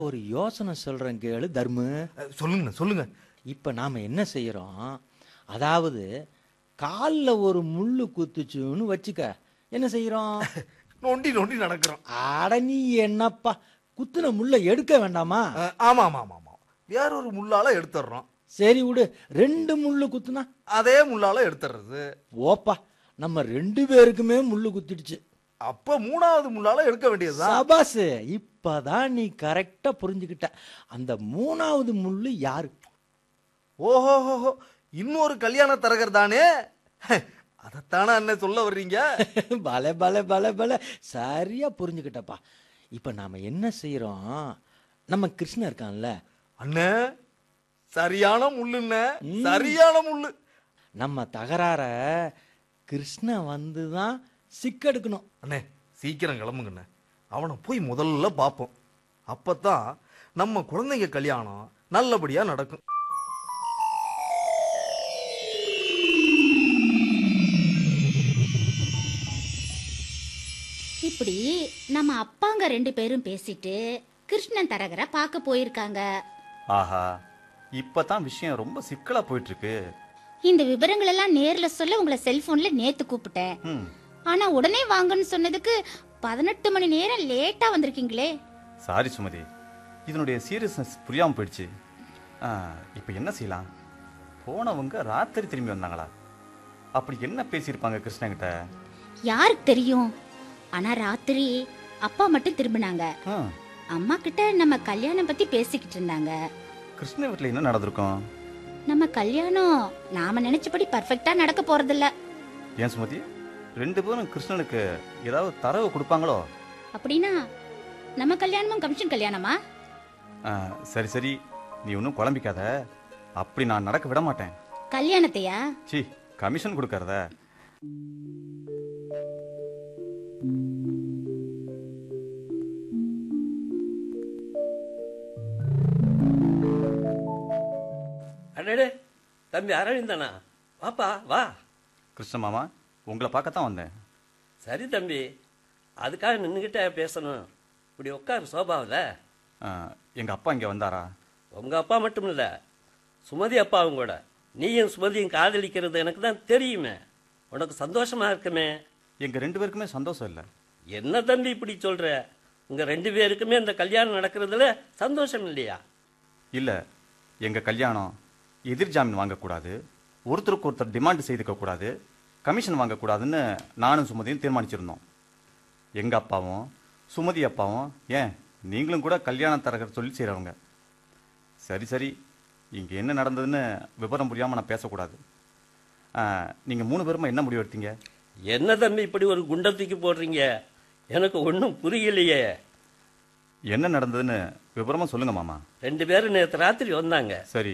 ஒரு யோசனை சொல்றேன் கேளு தர்மு அஹ், சொல்லுங்க சொல்லுங்க இப்ப நாம என்ன செய்யறோம் அதாவது கால்ல ஒரு முள்ளு குத்துச்சுன்னு வச்சுக்க என்ன செய்யறோம் நொண்டி நொண்டி நடக்கிறோம் அட நீ என்னப்பா குத்துன முள்ள எடுக்க வேண்டாமா அஹ், ஆமா ஆமா ஆமா ஆமா வேற ஒரு முள்ளால எடுத்துடுறோம் சரி விடு ரெண்டு முள்ளு குத்துனா அதே முள்ளால எடுத்துடுறது ஓப்பா நம்ம ரெண்டு பேருக்குமே முள்ளு குத்திடுச்சு அப்ப மூணாவது முள்ளால எடுக்க வேண்டியதுதான் சபாஸ் இப்பதான் நீ கரெக்டா புரிஞ்சுக்கிட்ட அந்த மூணாவது முள்ளு யாரு ஓஹோ இன்னொரு கல்யாண தரகர் தானே அதைத்தானே அண்ணன் சொல்ல வர்றீங்க பல பல பல பல சரியா புரிஞ்சுக்கிட்டப்பா இப்ப நாம என்ன செய்யறோம் நம்ம கிருஷ்ணன் இருக்கான்ல அண்ணே சரியான முள்ளுண்ண சரியான முள்ளு நம்ம தகராற கிருஷ்ணன் வந்து தான் சிக்கெடுக்கணும் அண்ணே சீக்கிரம் கிளம்புங்கண்ணே அவனை போய் முதல்ல பார்ப்போம் அப்பதான் நம்ம குழந்தைங்க கல்யாணம் நல்லபடியா நடக்கும் இப்படி நம்ம அப்பாங்க ரெண்டு பேரும் பேசிட்டு கிருஷ்ணன் தரகரை பார்க்க போயிருக்காங்க ஆஹா இப்பதான் விஷயம் ரொம்ப சிக்கலா போயிட்டு இருக்கு இந்த விவரங்கள் எல்லாம் நேர்ல சொல்ல உங்களை செல்போன்ல நேத்து கூப்பிட்டேன் ம் ஆனா உடனே வாங்கன்னு சொன்னதுக்கு பதினெட்டு மணி நேரம் லேட்டா வந்திருக்கீங்களே சாரி சுமதி இதனுடைய சீரியஸ்னஸ் புரியாம போயிடுச்சு ஆ, இப்ப என்ன செய்யலாம் போனவங்க ராத்திரி திரும்பி வந்தாங்களா அப்படி என்ன பேசியிருப்பாங்க கிருஷ்ணகிட்ட யாருக்கு தெரியும் ஆனா ராத்திரி அப்பா மட்டும் திரும்பினாங்க ஆ, அம்மா கிட்ட நம்ம கல்யாணம் பத்தி பேசிக்கிட்டு இருந்தாங்க கிருஷ்ண வீட்டுல என்ன நடந்திருக்கும் நம்ம கல்யாணம் நாம நினைச்சபடி பர்ஃபெக்டா நடக்க போறதில்ல ஏன் சுமதி ரெண்டு பேரும் கிருஷ்ணனுக்கு ஏதாவது தரவு கொடுப்பாங்களோ அப்படின்னா நம்ம கல்யாணமும் கமிஷன் கல்யாணமா ஆ, சரி சரி நீ ஒன்றும் குழம்பிக்காத அப்படி நான் நடக்க விட மாட்டேன் கல்யாணத்தையா சி கமிஷன் கொடுக்கறத அடடே தம்பி அரவிந்தனா வாப்பா வா கிருஷ்ண மாமா உங்களை பார்க்கத்தான் வந்தேன் சரி தம்பி அதுக்காக நின்றுக்கிட்டே பேசணும் இப்படி உட்காரு சோபாவில் ஆ, எங்க அப்பா இங்க வந்தாரா உங்க அப்பா மட்டும் இல்ல சுமதி அப்பாவும் கூட நீயும் சுமதியும் காதலிக்கிறது எனக்கு தான் தெரியுமே உனக்கு சந்தோஷமா இருக்குமே எங்க ரெண்டு பேருக்குமே சந்தோஷம் இல்லை என்ன தம்பி இப்படி சொல்ற உங்க ரெண்டு பேருக்குமே இந்த கல்யாணம் நடக்கிறதுல சந்தோஷம் இல்லையா இல்ல எங்க கல்யாணம் எதிர் ஜாமீன் வாங்கக்கூடாது ஒருத்தருக்கு ஒருத்தர் டிமாண்ட் செய்துக்க கூடாது கமிஷன் வாங்கக்கூடாதுன்னு நானும் சுமதியும் தீர்மானிச்சிருந்தோம் எங்க அப்பாவும் சுமதி அப்பாவும் ஏன் நீங்களும் கூட கல்யாண தரகர் சொல்லி செய்கிறவங்க சரி சரி இங்கே என்ன நடந்ததுன்னு விவரம் புரியாமல் நான் பேசக்கூடாது ஆ, நீங்க மூணு பேருமா என்ன முடிவு எடுத்தீங்க என்ன தம்பி இப்படி ஒரு குண்டை தூக்கி போடுறீங்க எனக்கு ஒன்றும் புரியலையே என்ன நடந்ததுன்னு விவரமா சொல்லுங்க மாமா ரெண்டு பேரும் நேற்று ராத்திரி வந்தாங்க சரி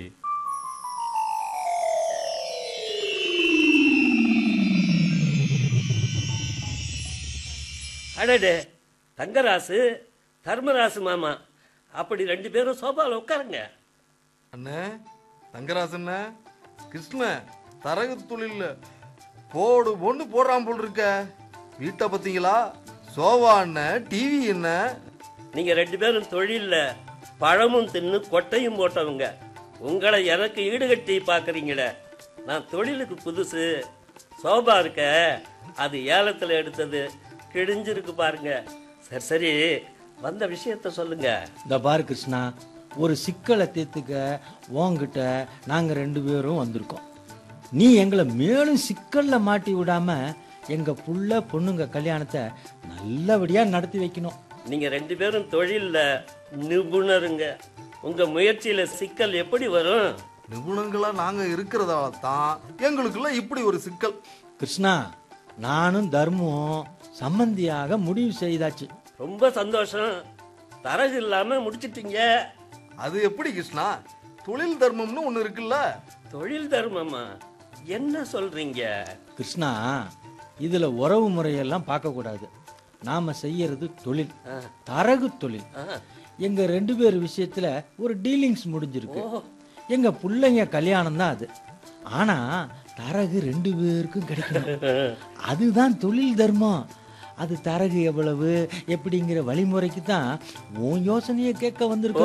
அடடே தங்கராசு தர்மராசு மாமா அப்படி ரெண்டு பேரும் சோபாவில் உட்காருங்க அண்ணே தங்கராசண்ண கிருஷ்ண தரகு தொழில்ல போடு பொண்ணு போடுறான் போல் இருக்க வீட்டை பார்த்தீங்களா சோவா என்ன டிவி என்ன நீங்க ரெண்டு பேரும் தொழில்ல பழமும் தின்னு கொட்டையும் போட்டவங்க உங்களை எனக்கு ஈடுகட்டி பார்க்கறீங்களே நான் தொழிலுக்கு புதுசு சோபா இருக்க அது ஏலத்துல எடுத்தது கிழிஞ்சிருக்கு பாருங்க சரி சரி வந்த விஷயத்த சொல்லுங்க இந்த பாரு கிருஷ்ணா ஒரு சிக்கலை தீர்த்துக்க உன்கிட்ட நாங்க ரெண்டு பேரும் வந்திருக்கோம் நீ எங்களை மேலும் சிக்கல்ல மாட்டி விடாம எங்க புள்ள பொண்ணுங்க கல்யாணத்தை நல்லபடியா நடத்தி வைக்கணும் நீங்க ரெண்டு பேரும் தொழில்ல நிபுணருங்க உங்க முயற்சியில சிக்கல் எப்படி வரும் நிபுணங்களா நாங்க இருக்கிறதால தான் எங்களுக்குள்ள இப்படி ஒரு சிக்கல் கிருஷ்ணா நானும் தர்மும் சம்மந்தியாக முடிவு செய்தாச்சு ரொம்ப சந்தோஷம் தரகு இல்லாம முடிச்சிட்டீங்க அது எப்படி கிருஷ்ணா தொழில் தர்மம்னு ஒண்ணு இருக்குல்ல தொழில் தர்மமா என்ன சொல்றீங்க கிருஷ்ணா இதுல உறவு முறையெல்லாம் பார்க்க கூடாது நாம செய்யறது தொழில் தரகு தொழில் ஆ, எங்க ரெண்டு பேர் விஷயத்துல ஒரு டீலிங்ஸ் முடிஞ்சிருக்கு எங்க பிள்ளைங்க கல்யாணம் தான் அது ஆனா தரகு ரெண்டு பேருக்கும் கிடைக்கணும் அதுதான் தொழில் தர்மம் அது தரகு எவ்வளவு எப்படிங்கிற வழிமுறைக்கு தான் உன் யோசனையை கேட்க வந்திருக்கோம்